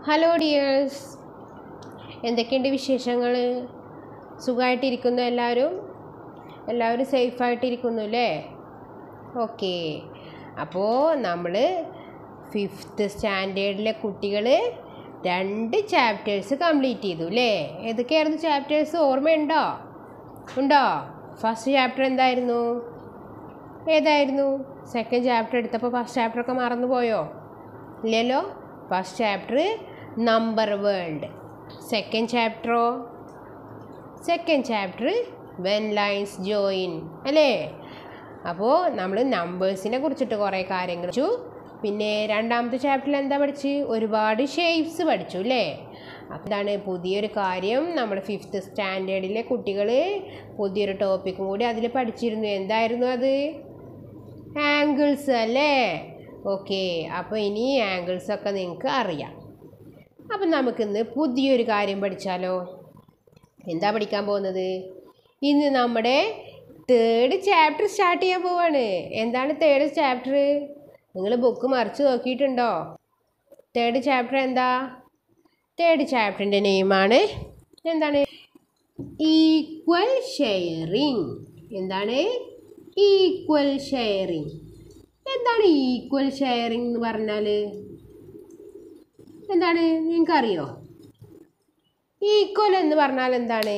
hello dears എന്തൊക്കെയുണ്ട് വിശേഷങ്ങൾ സുഖമായിട്ടിരിക്കുന്നു എല്ലാവരും എല്ലാവരും സേഫായിട്ടിരിക്കുന്നു അല്ലേ ഓക്കെ അപ്പോൾ നമ്മൾ ഫിഫ്ത്ത് സ്റ്റാൻഡേർഡിലെ കുട്ടികൾ രണ്ട് ചാപ്റ്റേഴ്സ് കംപ്ലീറ്റ് ചെയ്തു അല്ലേ ഏതൊക്കെയായിരുന്നു ചാപ്റ്റേഴ്സ് ഓർമ്മയുണ്ടോ ഉണ്ടോ ഫസ്റ്റ് ചാപ്റ്റർ എന്തായിരുന്നു ഏതായിരുന്നു സെക്കൻഡ് ചാപ്റ്റർ എടുത്തപ്പോൾ ഫസ്റ്റ് ചാപ്റ്ററൊക്കെ മറന്നു പോയോ ഇല്ലല്ലോ first chapter number world second ചാപ്റ്ററോ second chapter when lines join അല്ലേ അപ്പോൾ നമ്മൾ നമ്പേഴ്സിനെ കുറിച്ചിട്ട് കുറേ കാര്യങ്ങൾ പഠിച്ചു പിന്നെ രണ്ടാമത്തെ ചാപ്റ്ററിൽ എന്താ പഠിച്ച് ഒരുപാട് ഷേപ്സ് പഠിച്ചു അല്ലേ അതാണ് പുതിയൊരു കാര്യം നമ്മൾ ഫിഫ്ത്ത് സ്റ്റാൻഡേർഡിലെ കുട്ടികൾ പുതിയൊരു ടോപ്പിക്കും കൂടി അതിൽ പഠിച്ചിരുന്നു എന്തായിരുന്നു അത് ആംഗിൾസ് അല്ലേ ഓക്കെ അപ്പോൾ ഇനി ആംഗിൾസ് ഒക്കെ നിങ്ങൾക്ക് അറിയാം അപ്പം നമുക്കിന്ന് പുതിയൊരു കാര്യം പഠിച്ചാലോ എന്താ പഠിക്കാൻ പോകുന്നത് ഇന്ന് നമ്മുടെ തേർഡ് ചാപ്റ്റർ സ്റ്റാർട്ട് ചെയ്യാൻ പോവാണ് എന്താണ് തേർഡ് ചാപ്റ്റർ നിങ്ങൾ ബുക്ക് മറിച്ച് നോക്കിയിട്ടുണ്ടോ തേർഡ് ചാപ്റ്റർ എന്താ തേർഡ് ചാപ്റ്ററിൻ്റെ നെയിമാണ് എന്താണ് ഈക്വൽ ഷെയറിങ് എന്താണ് ഈക്വൽ ഷെയറിങ് എന്താണ് ഈക്വൽ ഷെയറിങ് എന്ന് പറഞ്ഞാൽ എന്താണ് നിങ്ങൾക്കറിയോ ഈക്വൽ എന്ന് പറഞ്ഞാൽ എന്താണ്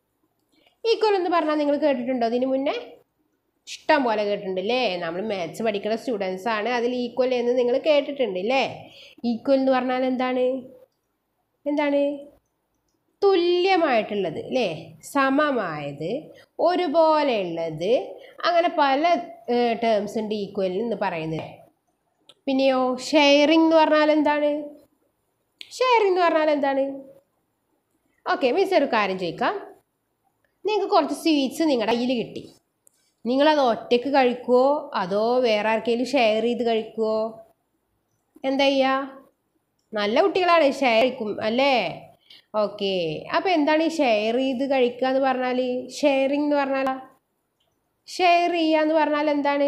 ഈക്വൽ എന്ന് പറഞ്ഞാൽ നിങ്ങൾ കേട്ടിട്ടുണ്ടോ ഇതിന് മുന്നേ ഇഷ്ടം പോലെ കേട്ടിട്ടുണ്ട് അല്ലേ നമ്മൾ മാത്സ് പഠിക്കുന്ന സ്റ്റുഡൻസ് ആണ് അതിൽ ഈക്വൽ എന്ന് നിങ്ങൾ കേട്ടിട്ടുണ്ട് അല്ലേ ഈക്വൽ എന്ന് പറഞ്ഞാൽ എന്താണ് എന്താണ് തുല്യമായിട്ടുള്ളത് അല്ലേ സമമായത് ഒരുപോലെയുള്ളത് അങ്ങനെ പല ടേംസ് ഉണ്ട് ഈക്വൽ എന്ന് പറയുന്നത് പിന്നെയോ ഷെയറിംഗ് എന്ന് പറഞ്ഞാൽ എന്താണ് ഷെയറിംഗ് എന്ന് പറഞ്ഞാൽ എന്താണ് ഓക്കെ മിസ് ഒരു കാര്യം ചോദിക്കാം നിങ്ങൾക്ക് കുറച്ച് സ്വീറ്റ്സ് നിങ്ങളുടെ കയ്യിൽ കിട്ടി നിങ്ങളത് ഒറ്റയ്ക്ക് കഴിക്കുമോ അതോ വേറെ ആർക്കെങ്കിലും ഷെയർ ചെയ്ത് കഴിക്കുമോ എന്താ ചെയ്യുക നല്ല കുട്ടികളാണ് ഷെയർ കഴിക്കും അല്ലേ ഓക്കെ അപ്പോൾ എന്താണ് ഈ ഷെയർ ചെയ്ത് കഴിക്കുക എന്ന് പറഞ്ഞാൽ ഷെയറിംഗ് എന്ന് പറഞ്ഞാൽ ഷെയർ ചെയ്യുക എന്ന് പറഞ്ഞാൽ എന്താണ്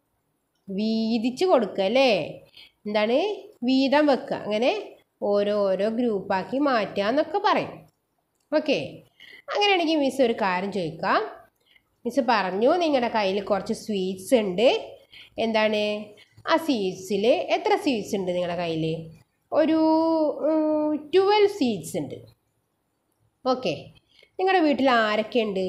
വീതിച്ച് കൊടുക്കുക അല്ലേ എന്താണ് വീതം വെക്കുക അങ്ങനെ ഓരോ ഓരോ ഗ്രൂപ്പാക്കി മാറ്റുക എന്നൊക്കെ പറയും ഓക്കെ അങ്ങനെയാണെങ്കിൽ മിസ് ഒരു കാര്യം ചോദിക്കാം മിസ് പറഞ്ഞു നിങ്ങളുടെ കയ്യിൽ കുറച്ച് സ്വീറ്റ്സ് ഉണ്ട് എന്താണ് ആ സ്വീറ്റ്സിൽ എത്ര സ്വീറ്റ്സ് ഉണ്ട് നിങ്ങളുടെ കയ്യിൽ ഒരു ട്വൽവ് സ്വീറ്റ്സ് ഉണ്ട് ഓക്കെ നിങ്ങളുടെ വീട്ടിൽ ആരൊക്കെയുണ്ട്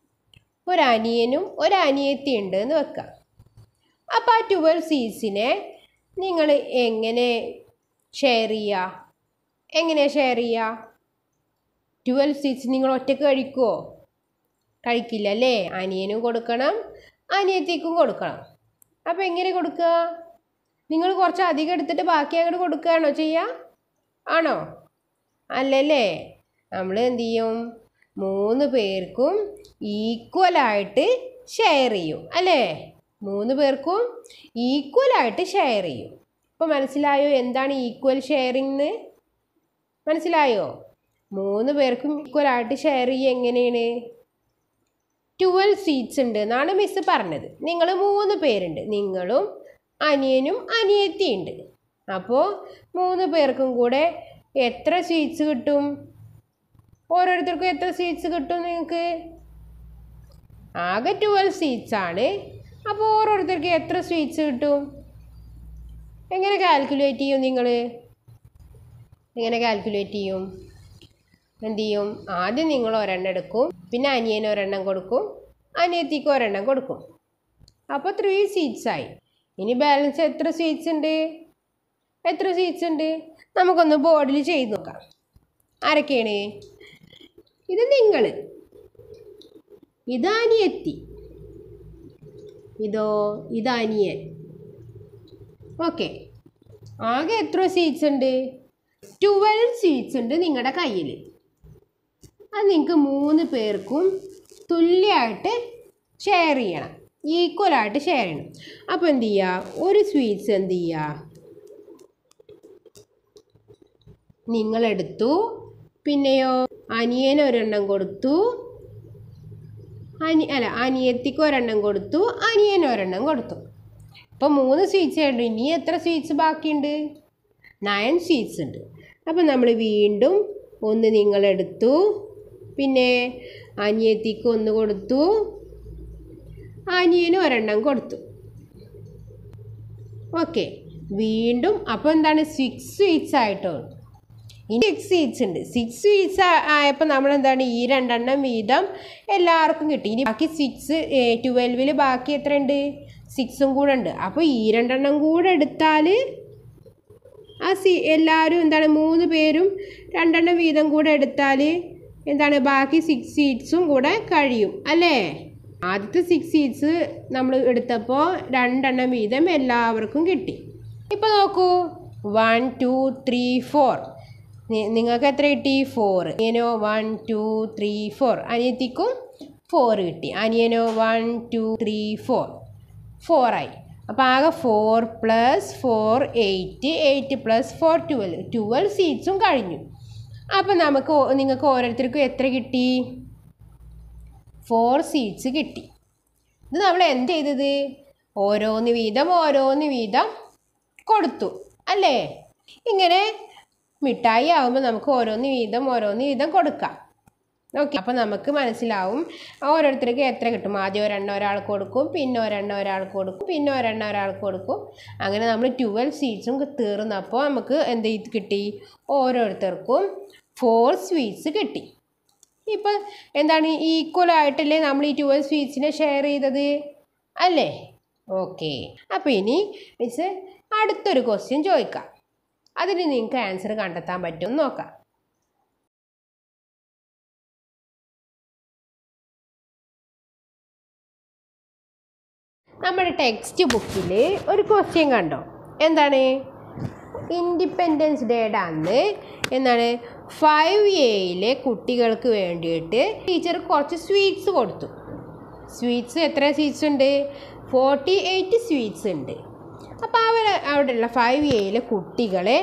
ഒരനിയനും ഒരനിയത്തി ഉണ്ട് എന്ന് വെക്കാം അപ്പോൾ ആ ട്വൽവ് സീറ്റ്സിനെ നിങ്ങൾ എങ്ങനെ ഷെയർ ചെയ്യുക എങ്ങനെ ഷെയർ ചെയ്യുക ട്വൽവ് സീറ്റ്സ് നിങ്ങൾ ഒറ്റയ്ക്ക് കഴിക്കുമോ കഴിക്കില്ല അല്ലേ അനിയനും കൊടുക്കണം അനിയത്തിക്കും കൊടുക്കണം അപ്പോൾ എങ്ങനെ കൊടുക്കുക നിങ്ങൾ കുറച്ച് അധികം എടുത്തിട്ട് ബാക്കി അങ്ങോട്ട് കൊടുക്കുകയാണോ ചെയ്യുക ആണോ അല്ലല്ലേ നമ്മൾ എന്ത് ചെയ്യും മൂന്ന് പേർക്കും ഈക്വലായിട്ട് ഷെയർ ചെയ്യും അല്ലേ മൂന്ന് പേർക്കും ഈക്വലായിട്ട് ഷെയർ ചെയ്യും ഇപ്പോൾ മനസ്സിലായോ എന്താണ് ഈക്വൽ ഷെയറിംഗ് എന്ന് മനസ്സിലായോ മൂന്ന് പേർക്കും ഈക്വലായിട്ട് ഷെയർ ചെയ്യുക എങ്ങനെയാണ് ട്വൽവ് സീറ്റ്സ് ഉണ്ട് എന്നാണ് മിസ് പറഞ്ഞത് നിങ്ങൾ മൂന്ന് പേരുണ്ട് നിങ്ങളും അനിയനും അനിയത്തിയും ഉണ്ട് അപ്പോൾ മൂന്ന് പേർക്കും കൂടെ എത്ര സ്വീറ്റ്സ് കിട്ടും ഓരോരുത്തർക്കും എത്ര സ്വീറ്റ്സ് കിട്ടും നിങ്ങൾക്ക് ആകെ ട്വൽവ് സീറ്റ്സ് ആണ് അപ്പോൾ ഓരോരുത്തർക്ക് എത്ര സ്വീറ്റ്സ് കിട്ടും എങ്ങനെ കാൽക്കുലേറ്റ് ചെയ്യും നിങ്ങൾ എങ്ങനെ കാൽക്കുലേറ്റ് ചെയ്യും എന്ത് ചെയ്യും ആദ്യം നിങ്ങൾ ഒരെണ്ണം എടുക്കും പിന്നെ അനിയന് ഒരെണ്ണം കൊടുക്കും അനിയത്തിക്ക് ഒരെണ്ണം കൊടുക്കും അപ്പോൾ ത്രീ സീറ്റ്സ് ആയി ഇനി ബാലൻസ് എത്ര സീറ്റ്സ് ഉണ്ട് എത്ര സീറ്റ്സ് ഉണ്ട് നമുക്കൊന്ന് ബോർഡിൽ ചെയ്ത് നോക്കാം ആരൊക്കെയാണ് ഇത് നിങ്ങൾ ഇത് അനിയത്തി ഇതോ ഇത് അനിയൻ ഓക്കെ ആകെ എത്ര സീറ്റ്സ് ഉണ്ട് ട്വൽവ് സീറ്റ്സ് ഉണ്ട് നിങ്ങളുടെ കയ്യിൽ അത് നിങ്ങൾക്ക് മൂന്ന് പേർക്കും തുല്യമായിട്ട് ഷെയർ ചെയ്യണം ഈക്വലായിട്ട് ഷെയർ ചെയ്യണം അപ്പോൾ എന്ത് ചെയ്യുക ഒരു സ്വീറ്റ്സ് എന്ത് ചെയ്യുക നിങ്ങളെടുത്തു പിന്നെയോ അനിയൻ ഒരെണ്ണം കൊടുത്തു അനി അല്ല അനിയത്തിക്ക് ഒരെണ്ണം കൊടുത്തു അനിയൻ ഒരെണ്ണം കൊടുത്തു അപ്പോൾ മൂന്ന് സ്വീറ്റ്സ് ഉണ്ട് ഇനി എത്ര സ്വീറ്റ്സ് ബാക്കിയുണ്ട് നയൻ സ്വീറ്റ്സ് ഉണ്ട് അപ്പം നമ്മൾ വീണ്ടും ഒന്ന് നിങ്ങളെടുത്തു പിന്നെ അനിയത്തിക്ക് ഒന്ന് കൊടുത്തു അനിയന് ഒരെണ്ണം കൊടുത്തു ഓക്കെ വീണ്ടും അപ്പോൾ എന്താണ് സിക്സ് സ്വീറ്റ്സ് ആയിട്ടോ ഇനി സിക്സ് സ്വീറ്റ്സ് ഉണ്ട് സിക്സ് സ്വീറ്റ്സ് ആയപ്പോൾ നമ്മൾ എന്താണ് ഈ രണ്ടെണ്ണം വീതം എല്ലാവർക്കും കിട്ടി ഇനി ബാക്കി സിക്സ് ട്വൽവിൽ ബാക്കി എത്ര ഉണ്ട് സിക്സും കൂടെ ഉണ്ട് അപ്പോൾ ഈ രണ്ടെണ്ണം കൂടെ എടുത്താൽ ആ സി എല്ലാവരും എന്താണ് മൂന്ന് പേരും രണ്ടെണ്ണം വീതം കൂടെ എടുത്താൽ എന്താണ് ബാക്കി സിക്സ് സീറ്റ്സും കൂടെ കഴിയും അല്ലേ ആദ്യത്തെ സിക്സ് സീറ്റ്സ് നമ്മൾ എടുത്തപ്പോൾ രണ്ടെണ്ണം വീതം എല്ലാവർക്കും കിട്ടി ഇപ്പോൾ നോക്കൂ വൺ ടു ത്രീ ഫോർ നിങ്ങൾക്ക് എത്ര കിട്ടി ഫോർ അനിയനോ വൺ ടു ത്രീ ഫോർ അനിയത്തിക്കും ഫോർ കിട്ടി അനിയനോ വൺ ടു ത്രീ ഫോർ ഫോറായി അപ്പോൾ ആകെ four plus four eight eight plus four twelve twelve സീറ്റ്സും കഴിഞ്ഞു അപ്പോൾ നമുക്ക് ഓ- നിങ്ങൾക്ക് ഓരോരുത്തർക്കും എത്ര കിട്ടി ഫോർ സീറ്റ്സ് കിട്ടി ഇത് നമ്മൾ എന്ത് ചെയ്തത് ഓരോന്ന് വീതം ഓരോന്ന് വീതം കൊടുത്തു അല്ലേ ഇങ്ങനെ മിഠായി ആകുമ്പോൾ നമുക്ക് ഓരോന്ന് വീതം ഓരോന്ന് വീതം കൊടുക്കാം ഓക്കെ അപ്പോൾ നമുക്ക് മനസ്സിലാവും ഓരോരുത്തർക്ക് എത്ര കിട്ടും ആദ്യം ഒരെണ്ണം ഒരാൾക്ക് കൊടുക്കും പിന്നെ ഒരെണ്ണം ഒരാൾക്ക് കൊടുക്കും പിന്നെ ഒരെണ്ണം ഒരാൾക്ക് കൊടുക്കും അങ്ങനെ നമ്മൾ ട്വൽവ് സീറ്റ്സും തീർന്നപ്പോൾ നമുക്ക് എന്ത് ചെയ്ത് കിട്ടി ഓരോരുത്തർക്കും ഫോർ സ്വീറ്റ്സ് കിട്ടി ഇപ്പം എന്താണ് ഈക്വൽ ആയിട്ടല്ലേ നമ്മൾ ഈ ട്വൽവ് സ്വീറ്റ്സിനെ ഷെയർ ചെയ്തത് അല്ലേ ഓക്കെ അപ്പോൾ ഇനി മിസ് അടുത്തൊരു ക്വസ്റ്റ്യൻ ചോദിക്കാം അതിന് നിങ്ങൾക്ക് ആൻസർ കണ്ടെത്താൻ പറ്റുമെന്ന് നോക്കാം നമ്മുടെ ടെക്സ്റ്റ് ബുക്കിൽ ഒരു ക്വസ്റ്റ്യൻ കണ്ടോ എന്താണ് ഇൻഡിപെൻഡൻസ് ഡേയുടെ അന്ന് എന്താണ് ഫൈവ് എയിലെ കുട്ടികൾക്ക് വേണ്ടിയിട്ട് ടീച്ചർ കുറച്ച് സ്വീറ്റ്സ് കൊടുത്തു സ്വീറ്റ്സ് എത്ര സ്വീറ്റ്സ് ഉണ്ട് ഫോർട്ടി എയ്റ്റ് സ്വീറ്റ്സ് ഉണ്ട് അപ്പോൾ അവർ അവിടെയുള്ള ഫൈവ് എയിലെ കുട്ടികളെ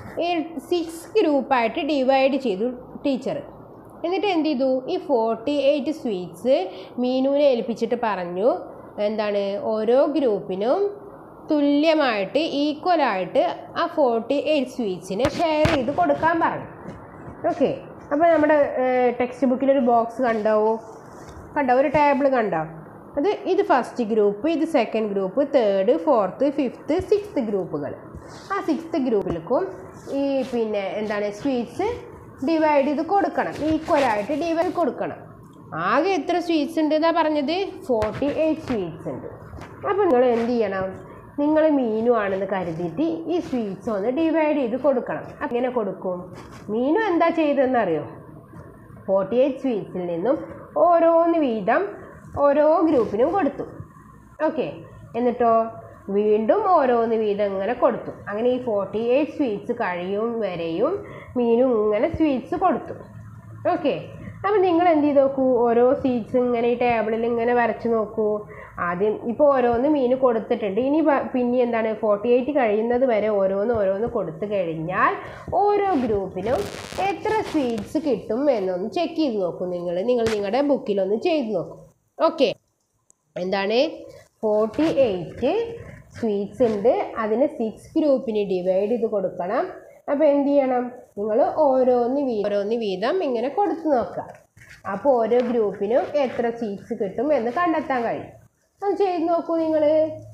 സിക്സ് ഗ്രൂപ്പായിട്ട് ഡിവൈഡ് ചെയ്തു ടീച്ചർ എന്നിട്ട് എന്ത് ചെയ്തു ഈ ഫോർട്ടി എയ്റ്റ് സ്വീറ്റ്സ് മീനുവിനെ ഏൽപ്പിച്ചിട്ട് പറഞ്ഞു എന്താണ് ഓരോ ഗ്രൂപ്പിനും തുല്യമായിട്ട് ഈക്വലായിട്ട് ആ ഫോർട്ടി എയ്റ്റ് സ്വീറ്റ്സിനെ ഷെയർ ചെയ്ത് കൊടുക്കാൻ പറഞ്ഞു ഓക്കെ അപ്പോൾ നമ്മുടെ ടെക്സ്റ്റ് ബുക്കിലൊരു ബോക്സ് കണ്ടാവോ കണ്ടോ ഒരു ടേബിൾ കണ്ടോ അത് ഇത് ഫസ്റ്റ് ഗ്രൂപ്പ് ഇത് second group third fourth fifth sixth ഗ്രൂപ്പുകൾ ആ സിക്സ്ത് ഗ്രൂപ്പിലേക്കും ഈ പിന്നെ എന്താണ് സ്വീറ്റ്സ് ഡിവൈഡ് ചെയ്ത് കൊടുക്കണം ഈക്വലായിട്ട് ഡിവൈഡ് കൊടുക്കണം ആകെ എത്ര സ്വീറ്റ്സ് ഉണ്ട് എന്നാ പറഞ്ഞത് ഫോർട്ടി എയ്റ്റ് സ്വീറ്റ്സ് ഉണ്ട് അപ്പോൾ നിങ്ങൾ എന്ത് ചെയ്യണം നിങ്ങൾ മീനു ആണെന്ന് കരുതിയിട്ട് ഈ സ്വീറ്റ്സ് ഒന്ന് ഡിവൈഡ് ചെയ്ത് കൊടുക്കണം അങ്ങനെ കൊടുക്കും മീനു എന്താ ചെയ്തതെന്നറിയോ ഫോർട്ടി എയ്റ്റ് സ്വീറ്റ്സിൽ നിന്നും ഓരോന്ന് വീതം ഓരോ ഗ്രൂപ്പിനും കൊടുത്തു ഓക്കെ എന്നിട്ടോ വീണ്ടും ഓരോന്ന് വീതം ഇങ്ങനെ കൊടുത്തു അങ്ങനെ ഈ ഫോർട്ടി എയ്റ്റ് സ്വീറ്റ്സ് കഴിയും വരെയും മീനും ഇങ്ങനെ സ്വീറ്റ്സ് കൊടുത്തു ഓക്കെ അപ്പം നിങ്ങൾ എന്ത് ചെയ്ത് നോക്കൂ ഓരോ സ്വീറ്റ്സ് ഇങ്ങനെ ഈ ടേബിളിൽ ഇങ്ങനെ വരച്ച് നോക്കൂ ആദ്യം ഇപ്പോൾ ഓരോന്ന് മീൻ കൊടുത്തിട്ടുണ്ട് ഇനി പ- പിന്നെ എന്താണ് ഫോർട്ടി എയ്റ്റ് കഴിയുന്നത് വരെ ഓരോന്ന് ഓരോന്ന് കൊടുത്തു കഴിഞ്ഞാൽ ഓരോ ഗ്രൂപ്പിനും എത്ര സ്വീറ്റ്സ് കിട്ടും എന്നൊന്ന് ചെക്ക് ചെയ്ത് നോക്കൂ നിങ്ങൾ നിങ്ങൾ നിങ്ങളുടെ ബുക്കിലൊന്ന് ചെയ്ത് നോക്കൂ ഓക്കെ എന്താണ് ഫോർട്ടി എയ്റ്റ് സ്വീറ്റ്സ് ഉണ്ട് അതിന് സിക്സ് ഗ്രൂപ്പിന് ഡിവൈഡ് ചെയ്ത് കൊടുക്കണം അപ്പോൾ എന്ത് ചെയ്യണം നിങ്ങൾ ഓരോന്ന് വീ ഓരോന്ന് വീതം ഇങ്ങനെ കൊടുത്തു നോക്കുക അപ്പോൾ ഓരോ ഗ്രൂപ്പിനും എത്ര സ്വീറ്റ്സ് കിട്ടും എന്ന് കണ്ടെത്താൻ കഴിയും അത് ചെയ്ത് നോക്കൂ നിങ്ങൾ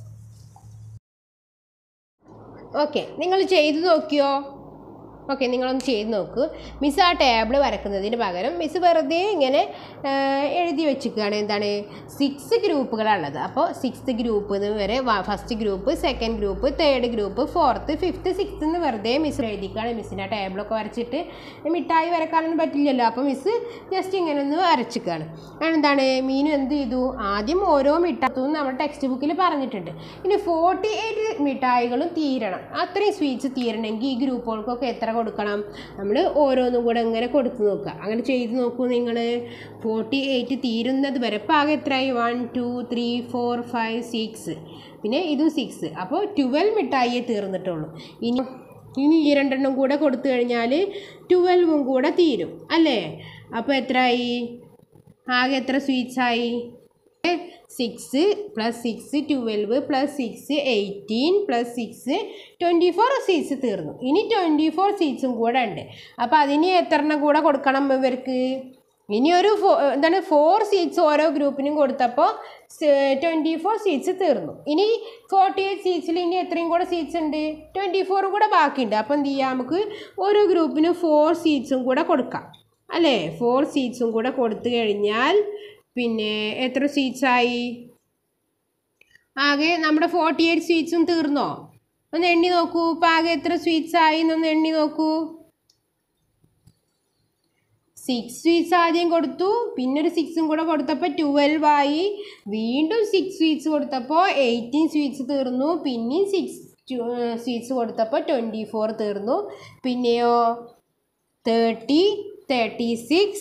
ഓക്കെ നിങ്ങൾ ചെയ്ത് നോക്കിയോ ഓക്കെ നിങ്ങളൊന്ന് ചെയ്ത് നോക്കൂ മിസ് ആ ടേബിൾ വരക്കുന്നതിന് പകരം മിസ് വെറുതെ ഇങ്ങനെ ആ, എഴുതി വെച്ചിരിക്കുകയാണ് എന്താണ് സിക്സ് ഗ്രൂപ്പുകളാണുള്ളത് അപ്പോൾ സിക്സ്ത് ഗ്രൂപ്പ് വരെ first group second group third group fourth fifth sixth എന്ന് വെറുതെ മിസ് എഴുതിക്കാണ് മിസ്സിന് ആ ടേബിളൊക്കെ വരച്ചിട്ട് മിഠായി വരക്കാനൊന്നും പറ്റില്ലല്ലോ അപ്പോൾ മിസ് ജസ്റ്റ് ഇങ്ങനെ ഒന്ന് വരച്ചിക്കാണ് എന്താണ് മീനു എന്ത് ചെയ്തു ആദ്യം ഓരോ മിഠാത്തും നമ്മുടെ ടെക്സ്റ്റ് ബുക്കിൽ പറഞ്ഞിട്ടുണ്ട് ഇനി ഫോർട്ടി എയ്റ്റ് മിഠായികളും തീരണം അത്രയും സ്വീറ്റ്സ് തീരണമെങ്കിൽ ഈ ഗ്രൂപ്പുകൾക്കൊക്കെ എത്ര കൊടുക്കണം നമ്മൾ ഓരോന്നും കൂടെ ഇങ്ങനെ കൊടുത്തു നോക്കുക അങ്ങനെ ചെയ്ത് നോക്കൂ നിങ്ങൾ ഫോർട്ടി എയ്റ്റ് തീരുന്നത് വരെ ഇപ്പോൾ ആകെ എത്രയായി one two three four five six പിന്നെ ഇതും സിക്സ് അപ്പോൾ ട്വൽവ് മിഠായിയേ തീർന്നിട്ടുള്ളൂ ഇനി ഇനി ഈ രണ്ടെണ്ണം കൂടെ കൊടുത്തു കഴിഞ്ഞാൽ ട്വൽവും കൂടെ തീരും അല്ലേ അപ്പോൾ എത്രയായി ആകെ എത്ര സ്വീറ്റ്സ് ആയി six plus six twelve plus six eighteen plus six twenty four sweets തീർന്നു ഇനി ട്വൻറ്റി ഫോർ സീറ്റ്സും കൂടെ ഉണ്ട് അപ്പോൾ അതിന് എത്ര എണ്ണം കൂടെ കൊടുക്കണം ഇവർക്ക് ഇനി ഒരു ഫോ എന്താണ് ഫോർ സീറ്റ്സ് ഓരോ ഗ്രൂപ്പിനും കൊടുത്തപ്പോൾ ട്വൻറ്റി ഫോർ സീറ്റ്സ് തീർന്നു ഇനി ഫോർട്ടി എയ്റ്റ് സീറ്റ്സിൽ ഇനി എത്രയും കൂടെ സീറ്റ്സ് ഉണ്ട് ട്വൻറ്റി ഫോറും കൂടെ ബാക്കിയുണ്ട് അപ്പോൾ എന്ത് ചെയ്യാം നമുക്ക് ഓരോ ഗ്രൂപ്പിനും ഫോർ സീറ്റ്സും കൂടെ കൊടുക്കാം അല്ലേ ഫോർ സീറ്റ്സും കൂടെ കൊടുത്തു കഴിഞ്ഞാൽ പിന്നെ എത്ര സീറ്റ്സ് ആയി ആകെ നമ്മുടെ ഫോർട്ടി എയ്റ്റ് സ്വീറ്റ്സും തീർന്നോ ഒന്ന് എണ്ണി നോക്കൂ ഇപ്പം ആകെ എത്ര സ്വീറ്റ്സ് ആയി എന്നൊന്ന് എണ്ണി നോക്കൂ സിക്സ് സ്വീറ്റ്സ് ആദ്യം കൊടുത്തു പിന്നെ ഒരു സിക്സും കൂടെ കൊടുത്തപ്പോൾ ട്വൽവ് ആയി വീണ്ടും സിക്സ് സ്വീറ്റ്സ് കൊടുത്തപ്പോൾ എയ്റ്റീൻ സ്വീറ്റ്സ് തീർന്നു പിന്നെയും സിക്സ് സ്വീറ്റ്സ് കൊടുത്തപ്പോൾ ട്വൻറ്റി ഫോർ തീർന്നു പിന്നെയോ thirty thirty six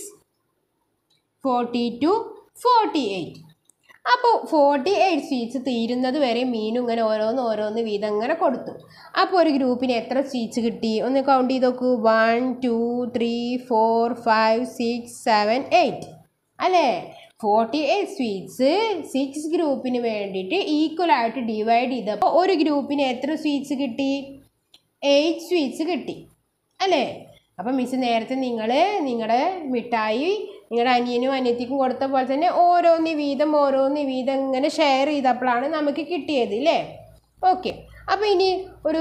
forty two forty eight അപ്പോൾ ഫോർട്ടി എയ്റ്റ് സ്വീറ്റ്സ് തീരുന്നത് വരെ മീനും ഇങ്ങനെ ഓരോന്ന് ഓരോന്ന് വീതം ഇങ്ങനെ കൊടുത്തു അപ്പോൾ ഒരു ഗ്രൂപ്പിന് എത്ര സ്വീറ്റ്സ് കിട്ടി ഒന്ന് കൗണ്ട് ചെയ്ത് നോക്കൂ one two three four five six seven eight അല്ലേ ഫോർട്ടി എയ്റ്റ് സ്വീറ്റ്സ് സിക്സ് ഗ്രൂപ്പിന് വേണ്ടിയിട്ട് ഈക്വൽ ആയിട്ട് ഡിവൈഡ് ചെയ്തപ്പോൾ ഒരു ഗ്രൂപ്പിന് എത്ര സ്വീറ്റ്സ് കിട്ടി എയ്റ്റ് സ്വീറ്റ്സ് കിട്ടി അല്ലേ അപ്പം മിസ് നേരത്തെ നിങ്ങൾ നിങ്ങളുടെ മിഠായി നിങ്ങളുടെ അനിയനും അനിയത്തിക്കും കൊടുത്ത പോലെ തന്നെ ഓരോന്ന് വീതം ഓരോന്ന് വീതം ഇങ്ങനെ ഷെയർ ചെയ്തപ്പോഴാണ് നമുക്ക് കിട്ടിയത് അല്ലേ ഓക്കെ അപ്പോൾ ഇനി ഒരു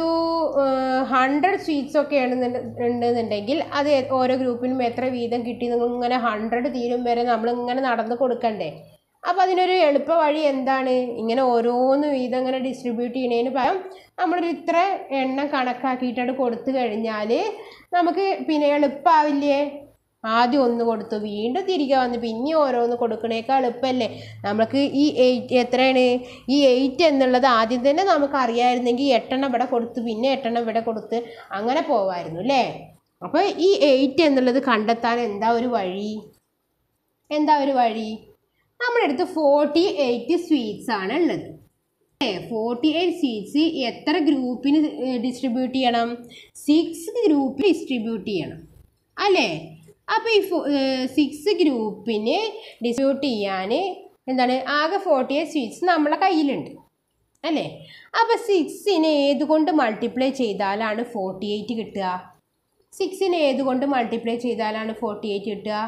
ഹൺഡ്രഡ് സ്വീറ്റ്സ് ഒക്കെ ആണെന്നുണ്ട് ഉണ്ടെന്നുണ്ടെങ്കിൽ അത് ഓരോ ഗ്രൂപ്പിനും എത്ര വീതം കിട്ടി നിങ്ങൾ ഇങ്ങനെ ഹൺഡ്രഡ് തീരും വരെ നമ്മൾ ഇങ്ങനെ നടന്ന് കൊടുക്കണ്ടേ അപ്പോൾ അതിനൊരു എളുപ്പ വഴി എന്താണ് ഇങ്ങനെ ഓരോന്ന് വീതം ഇങ്ങനെ ഡിസ്ട്രിബ്യൂട്ട് ചെയ്യുന്നതിന് പകരം നമ്മളൊരു ഇത്ര എണ്ണം കണക്കാക്കിയിട്ടാണ് കൊടുത്തു കഴിഞ്ഞാൽ നമുക്ക് പിന്നെ എളുപ്പമാവില്ലേ ആദ്യം ഒന്ന് കൊടുത്തു വീണ്ടും തിരികെ വന്ന് പിന്നെ ഓരോന്ന് കൊടുക്കണേക്കാൾ എളുപ്പമല്ലേ നമുക്ക് ഈ എയ്റ്റ് എത്രയാണ് ഈ എയ്റ്റ് എന്നുള്ളത് ആദ്യം തന്നെ നമുക്ക് അറിയാമായിരുന്നെങ്കിൽ എട്ടെണ്ണം ഇവിടെ കൊടുത്ത് പിന്നെ എട്ടെണ്ണം ഇവിടെ കൊടുത്ത് അങ്ങനെ പോവായിരുന്നു അല്ലേ അപ്പോൾ ഈ എയ്റ്റ് എന്നുള്ളത് കണ്ടെത്താൻ എന്താ ഒരു വഴി എന്താ ഒരു വഴി നമ്മുടെ അടുത്ത് ഫോർട്ടി എയ്റ്റ് സ്വീറ്റ്സ് ആണ് ഉള്ളത് ഫോർട്ടി എയ്റ്റ് സ്വീറ്റ്സ് എത്ര ഗ്രൂപ്പിന് ഡിസ്ട്രിബ്യൂട്ട് ചെയ്യണം സിക്സ് ഗ്രൂപ്പിൽ ഡിസ്ട്രിബ്യൂട്ട് ചെയ്യണം അല്ലേ അപ്പോൾ ഈ സിക്സ് ഗ്രൂപ്പിന് ഡിസ്ട്രിബ്യൂട്ട് ചെയ്യാൻ എന്താണ് ആകെ ഫോർട്ടി എയ്റ്റ് സ്വീറ്റ്സ് നമ്മളെ കയ്യിലുണ്ട് അല്ലേ അപ്പോൾ സിക്സിനെ ഏതുകൊണ്ട് മൾട്ടിപ്ലൈ ചെയ്താലാണ് ഫോർട്ടി എയ്റ്റ് കിട്ടുക സിക്സിനെ ഏതുകൊണ്ട് മൾട്ടിപ്ലൈ ചെയ്താലാണ് ഫോർട്ടി എയ്റ്റ് കിട്ടുക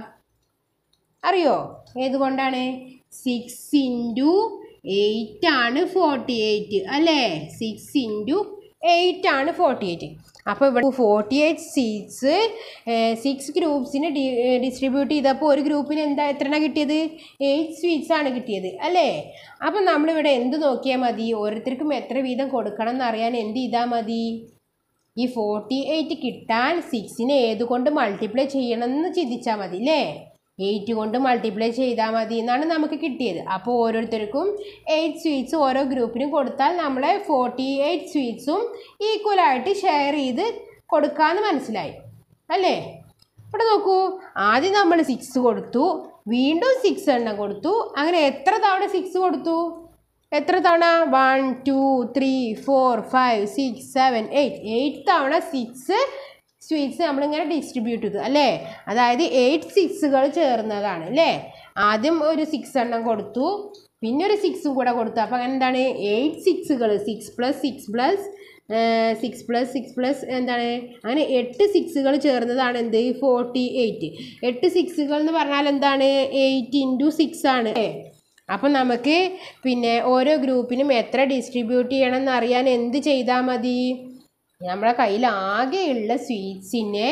അറിയോ ഏതുകൊണ്ടാണ് സിക്സ് ഇൻറ്റു എയ്റ്റ് ആണ് ഫോർട്ടി എയ്റ്റ് അല്ലേ സിക്സ് ഇൻറ്റു എയ്റ്റ് ആണ് ഫോർട്ടി എയ്റ്റ് അപ്പോൾ ഇവിടെ ഫോർട്ടി എയ്റ്റ് സീറ്റ്സ് സിക്സ് ഗ്രൂപ്പ്സിന് ഡി ഡിസ്ട്രിബ്യൂട്ട് ചെയ്തപ്പോൾ ഒരു ഗ്രൂപ്പിന് എന്താ എത്രയാണ് കിട്ടിയത് എയ്റ്റ് സ്വീറ്റ്സ് ആണ് കിട്ടിയത് അല്ലേ അപ്പം നമ്മളിവിടെ എന്ത് നോക്കിയാൽ മതി ഓരോരുത്തർക്കും എത്ര വീതം കൊടുക്കണം എന്നറിയാൻ എന്ത് ചെയ്താൽ മതി ഈ ഫോർട്ടി എയ്റ്റ് കിട്ടാൻ സിക്സിനെ ഏതുകൊണ്ട് മൾട്ടിപ്ലൈ ചെയ്യണം എന്ന് ചിന്തിച്ചാൽ മതി അല്ലേ എയ്റ്റ് കൊണ്ട് മൾട്ടിപ്ലൈ ചെയ്താൽ മതി എന്നാണ് നമുക്ക് കിട്ടിയത് അപ്പോൾ ഓരോരുത്തർക്കും എയ്റ്റ് സ്വീറ്റ്സ് ഓരോ ഗ്രൂപ്പിനും കൊടുത്താൽ നമ്മളെ ഫോർട്ടി എയ്റ്റ് സ്വീറ്റ്സും ഈക്വലായിട്ട് ഷെയർ ചെയ്ത് കൊടുക്കാമെന്ന് മനസ്സിലായി അല്ലേ ഇവിടെ നോക്കൂ ആദ്യം നമ്മൾ സിക്സ് കൊടുത്തു വീണ്ടും സിക്സ് എണ്ണം കൊടുത്തു അങ്ങനെ എത്ര തവണ സിക്സ് കൊടുത്തു എത്ര തവണ one two three four five six seven eight eight തവണ സിക്സ് സ്വീറ്റ്സ് നമ്മളിങ്ങനെ ഡിസ്ട്രിബ്യൂട്ട് ചെയ്തു അല്ലേ അതായത് എയ്റ്റ് സിക്സുകൾ ചേർന്നതാണ് അല്ലേ ആദ്യം ഒരു സിക്സ് എണ്ണം കൊടുത്തു പിന്നെ ഒരു സിക്സും കൂടെ കൊടുത്തു അപ്പോൾ അങ്ങനെ എന്താണ് എയ്റ്റ് സിക്സുകൾ six plus six plus six plus six plus എന്താണ് അങ്ങനെ എട്ട് സിക്സുകൾ ചേർന്നതാണ് എന്ത് ഫോർട്ടി എയ്റ്റ് എട്ട് സിക്സുകൾ എന്ന് പറഞ്ഞാൽ എന്താണ് എയ്റ്റ് ഇൻറ്റു സിക്സ് ആണ് അല്ലേ അപ്പം നമുക്ക് പിന്നെ ഓരോ ഗ്രൂപ്പിനും എത്ര ഡിസ്ട്രിബ്യൂട്ട് ചെയ്യണം എന്നറിയാൻ എന്ത് ചെയ്താൽ മതി നമ്മുടെ കയ്യിൽ ആകെയുള്ള സ്വീറ്റ്സിനെ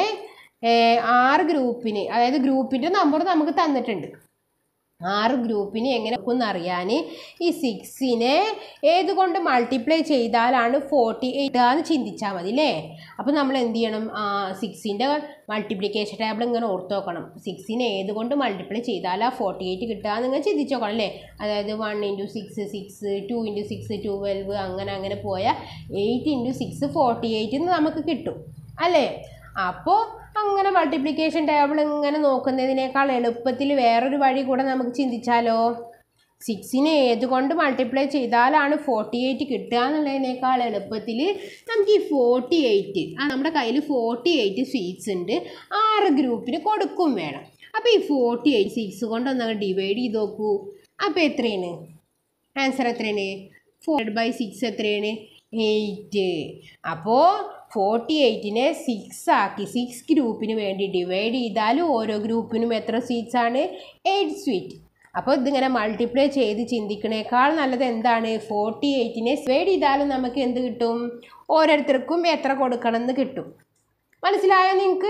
ആറ് ഗ്രൂപ്പിന് അതായത് ഗ്രൂപ്പിൻ്റെ നമ്പർ നമുക്ക് തന്നിട്ടുണ്ട് ആറ് ഗ്രൂപ്പിന് എങ്ങനെ ഒന്ന് അറിയാൻ ഈ സിക്സിനെ ഏതുകൊണ്ട് മൾട്ടിപ്ലൈ ചെയ്താലാണ് ഫോർട്ടി എയ്റ്റ് എന്ന് ചിന്തിച്ചാൽ മതി അല്ലേ അപ്പോൾ നമ്മൾ എന്ത് ചെയ്യണം സിക്സിൻ്റെ മൾട്ടിപ്ലിക്കേഷൻ ടേബിൾ ഇങ്ങനെ ഓർത്ത് നോക്കണം സിക്സിനെ ഏതുകൊണ്ട് മൾട്ടിപ്ലൈ ചെയ്താലാ ഫോർട്ടി എയ്റ്റ് കിട്ടുക എന്നിങ്ങനെ ചിന്തിച്ച് നോക്കണം അല്ലേ അതായത് one into six six two into six twelve അങ്ങനെ അങ്ങനെ പോയാൽ eight into six forty eight എന്ന് നമുക്ക് കിട്ടും അല്ലേ അപ്പോൾ അങ്ങനെ മൾട്ടിപ്ലിക്കേഷൻ ടേബിൾ ഇങ്ങനെ നോക്കുന്നതിനേക്കാൾ എളുപ്പത്തിൽ വേറൊരു വഴി കൂടെ നമുക്ക് ചിന്തിച്ചാലോ സിക്സിനെ ഏതുകൊണ്ട് മൾട്ടിപ്ലൈ ചെയ്താലാണ് ഫോർട്ടി എയ്റ്റ് കിട്ടുക എന്നുള്ളതിനേക്കാൾ എളുപ്പത്തിൽ നമുക്ക് ഈ ഫോർട്ടി എയ്റ്റ് നമ്മുടെ കയ്യിൽ ഫോർട്ടി എയ്റ്റ് സ്വീറ്റ്സ് ഉണ്ട് ആറ് ഗ്രൂപ്പിന് കൊടുക്കും വേണം അപ്പോൾ ഈ ഫോർട്ടി എയ്റ്റ് സിക്സ് കൊണ്ട് ഒന്ന് ഡിവൈഡ് ചെയ്ത് നോക്കൂ അപ്പോൾ എത്രയാണ് ആൻസർ എത്രയാണ് ഫോർ ബൈ സിക്സ് എത്രയാണ് എയ്റ്റ് അപ്പോൾ ഫോർട്ടി എയ്റ്റിനെ സിക്സ് ആക്കി സിക്സ് ഗ്രൂപ്പിന് വേണ്ടി ഡിവൈഡ് ചെയ്താൽ ഓരോ ഗ്രൂപ്പിനും എത്ര സ്വീറ്റ്സ് ആണ് എയ്റ്റ് സ്വീറ്റ് അപ്പോൾ ഇതിങ്ങനെ മൾട്ടിപ്ലൈ ചെയ്ത് ചിന്തിക്കണേക്കാൾ നല്ലത് എന്താണ് ഫോർട്ടി എയ്റ്റിനെ ഡിവൈഡ് ചെയ്താലും നമുക്ക് എന്ത് കിട്ടും ഓരോരുത്തർക്കും എത്ര കൊടുക്കണം എന്ന് കിട്ടും മനസ്സിലായോ നിങ്ങൾക്ക്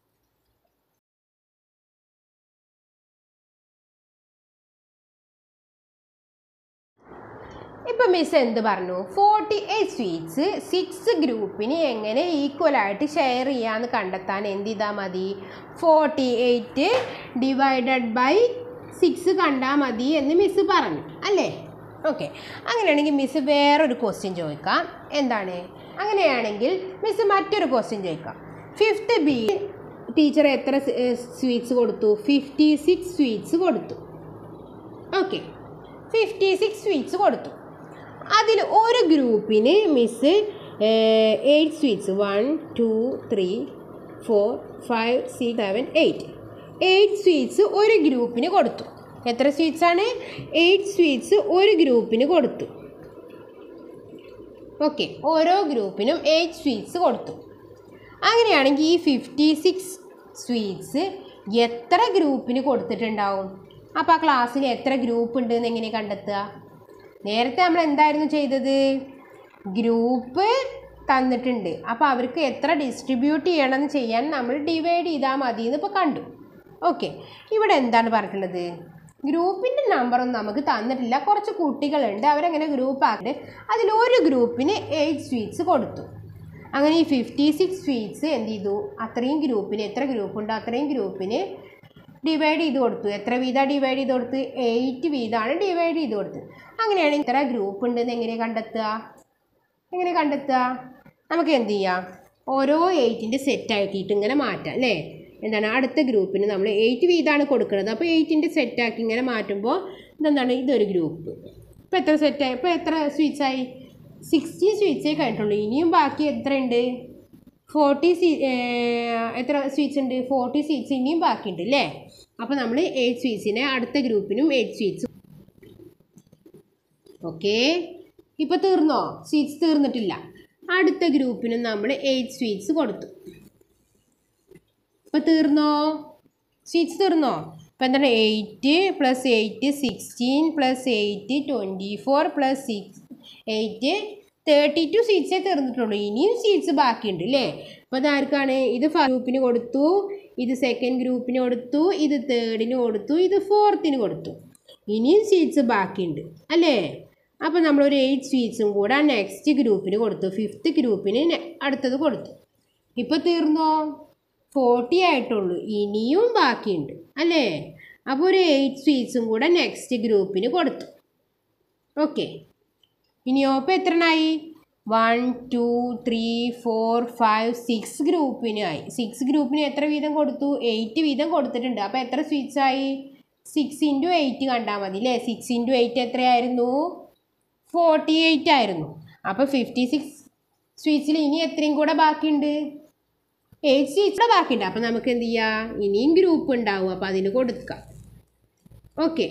ഇപ്പം മിസ് എന്ത് പറഞ്ഞു ഫോർട്ടി എയ്റ്റ് സ്വീറ്റ്സ് സിക്സ് ഗ്രൂപ്പിന് എങ്ങനെ ഈക്വൽ ആയിട്ട് ഷെയർ ചെയ്യാമെന്ന് കണ്ടെത്താൻ എന്ത് ചെയ്താൽ മതി forty eight divided by six കണ്ടാൽ മതി എന്ന് മിസ് പറഞ്ഞു അല്ലേ ഓക്കെ അങ്ങനെയാണെങ്കിൽ മിസ് വേറൊരു ക്വസ്റ്റ്യൻ ചോദിക്കാം എന്താണ് അങ്ങനെയാണെങ്കിൽ മിസ് മറ്റൊരു ക്വസ്റ്റ്യൻ ചോദിക്കാം ഫിഫ്ത്ത് ബി ടീച്ചർ എത്ര സ്വീറ്റ്സ് കൊടുത്തു ഫിഫ്റ്റി സിക്സ് സ്വീറ്റ്സ് കൊടുത്തു ഓക്കെ ഫിഫ്റ്റി സിക്സ് സ്വീറ്റ്സ് കൊടുത്തു അതിൽ ഒരു ഗ്രൂപ്പിന് miss eight sweets one two three four five six seven eight eight sweets ഒരു ഗ്രൂപ്പിന് കൊടുത്തു എത്ര സ്വീറ്റ്സ് ആണ് എയ്റ്റ് സ്വീറ്റ്സ് ഒരു ഗ്രൂപ്പിന് കൊടുത്തു ഓക്കെ ഓരോ ഗ്രൂപ്പിനും എയ്റ്റ് സ്വീറ്റ്സ് കൊടുത്തു അങ്ങനെയാണെങ്കിൽ ഈ ഫിഫ്റ്റി സിക്സ് സ്വീറ്റ്സ് എത്ര ഗ്രൂപ്പിന് കൊടുത്തിട്ടുണ്ടാവും അപ്പോൾ ആ ക്ലാസ്സിൽ എത്ര ഗ്രൂപ്പ് ഉണ്ട് എന്ന് എങ്ങനെ കണ്ടെത്തുക നേരത്തെ നമ്മൾ എന്തായിരുന്നു ചെയ്തത് ഗ്രൂപ്പ് തന്നിട്ടുണ്ട് അപ്പോൾ അവർക്ക് എത്ര ഡിസ്ട്രിബ്യൂട്ട് ചെയ്യണം എന്ന് ചെയ്യാൻ നമ്മൾ ഡിവൈഡ് ചെയ്താൽ മതി എന്ന് ഇപ്പോൾ കണ്ടു ഓക്കെ ഇവിടെ എന്താണ് പറഞ്ഞിട്ടുള്ളത് ഗ്രൂപ്പിൻ്റെ നമ്പറൊന്നും നമുക്ക് തന്നിട്ടില്ല കുറച്ച് കുട്ടികളുണ്ട് അവരങ്ങനെ ഗ്രൂപ്പ് ആക്കിയിട്ട് അതിലൊരു ഗ്രൂപ്പിന് എയ്റ്റ് സ്വീറ്റ്സ് കൊടുത്തു അങ്ങനെ ഈ ഫിഫ്റ്റി സിക്സ് സ്വീറ്റ്സ് എന്ത് ചെയ്തു അത്രയും ഗ്രൂപ്പിന് എത്ര ഗ്രൂപ്പുണ്ടോ അത്രയും ഗ്രൂപ്പിന് ഡിവൈഡ് ചെയ്ത് കൊടുത്തു എത്ര വീതമാണ് ഡിവൈഡ് ചെയ്ത് കൊടുത്ത് എയ്റ്റ് വീതമാണ് ഡിവൈഡ് ചെയ്ത് കൊടുത്തത് അങ്ങനെയാണെങ്കിൽ ഇത്ര ഗ്രൂപ്പ് ഉണ്ടെന്ന് എങ്ങനെ കണ്ടെത്തുക എങ്ങനെ കണ്ടെത്തുക നമുക്ക് എന്ത് ചെയ്യാം ഓരോ എയ്റ്റിൻ്റെ സെറ്റ് ആക്കിയിട്ട് ഇങ്ങനെ മാറ്റാം അല്ലേ എന്താണ് അടുത്ത ഗ്രൂപ്പിന് നമ്മൾ എയ്റ്റ് വീതമാണ് കൊടുക്കുന്നത് അപ്പോൾ എയ്റ്റിൻ്റെ സെറ്റാക്കി ഇങ്ങനെ മാറ്റുമ്പോൾ ഇതെന്താണ് ഇതൊരു ഗ്രൂപ്പ് ഇപ്പോൾ എത്ര സെറ്റായി ഇപ്പോൾ എത്ര സ്വീറ്റ്സ് ആയി സിക്സ്റ്റി സ്വീറ്റ്സേ കഴിഞ്ഞിട്ടുള്ളൂ ഇനിയും ബാക്കി എത്രയുണ്ട് ഫോർട്ടി സീ എത്ര സ്വീറ്റ്സ് ഉണ്ട് ഫോർട്ടി സ്വീറ്റ്സ് ഇനിയും ബാക്കിയുണ്ട് അല്ലേ അപ്പോൾ നമ്മൾ എയ്റ്റ് സ്വീറ്റ്സിനെ അടുത്ത ഗ്രൂപ്പിനും എയ്റ്റ് സ്വീറ്റ്സ് ഓക്കെ ഇപ്പോൾ തീർന്നോ സ്വീറ്റ്സ് തീർന്നിട്ടില്ല അടുത്ത ഗ്രൂപ്പിനും നമ്മൾ എയ്റ്റ് സ്വീറ്റ്സ് കൊടുത്തു ഇപ്പോൾ തീർന്നോ സ്വീറ്റ്സ് തീർന്നോ ഇപ്പോൾ എന്താണ് eight plus eight sixteen plus eight twenty four plus six eight thirty two സീറ്റ്സേ തീർന്നിട്ടുള്ളൂ ഇനിയും സീറ്റ്സ് ബാക്കിയുണ്ട് അല്ലേ അപ്പോൾ ഇതാർക്കാണ് ഇത് ഫസ്റ്റ് ഗ്രൂപ്പിന് കൊടുത്തു ഇത് സെക്കൻഡ് ഗ്രൂപ്പിന് കൊടുത്തു ഇത് തേർഡിന് കൊടുത്തു ഇത് ഫോർത്തിന് കൊടുത്തു ഇനിയും സീറ്റ്സ് ബാക്കിയുണ്ട് അല്ലേ അപ്പോൾ നമ്മളൊരു എയ്റ്റ് സ്വീറ്റ്സും കൂടെ നെക്സ്റ്റ് ഗ്രൂപ്പിന് കൊടുത്തു ഫിഫ്ത്ത് ഗ്രൂപ്പിന് നെ- അടുത്തത് കൊടുത്തു ഇപ്പോൾ തീർന്നോ ഫോർട്ടി ആയിട്ടുള്ളൂ ഇനിയും ബാക്കിയുണ്ട് അല്ലേ അപ്പോൾ ഒരു എയ്റ്റ് സ്വീറ്റ്സും കൂടെ നെക്സ്റ്റ് ഗ്രൂപ്പിന് കൊടുത്തു ഓക്കെ ഇനിയോ ഇപ്പോൾ എത്രണ്ണായി one two three four five six ഗ്രൂപ്പിനായി സിക്സ് ഗ്രൂപ്പിന് എത്ര വീതം കൊടുത്തു എയ്റ്റ് വീതം കൊടുത്തിട്ടുണ്ട് അപ്പോൾ എത്ര സ്വീറ്റ്സ് ആയി സിക്സ് ഇൻറ്റു എയ്റ്റ് കണ്ടാൽ മതി അല്ലേ സിക്സ് ഇൻറ്റു എയ്റ്റ് എത്രയായിരുന്നു ഫോർട്ടി എയ്റ്റ് ആയിരുന്നു അപ്പോൾ ഫിഫ്റ്റി സിക്സ് സ്വീറ്റ്സിൽ ഇനി എത്രയും കൂടെ ബാക്കിയുണ്ട് എയ്റ്റ് സ്വീറ്റ്സ് കൂടെ ബാക്കിയുണ്ട് അപ്പോൾ നമുക്ക് എന്ത് ചെയ്യാം ഇനിയും ഗ്രൂപ്പ് ഉണ്ടാവും അപ്പോൾ അതിന് കൊടുക്കാം ഓക്കെ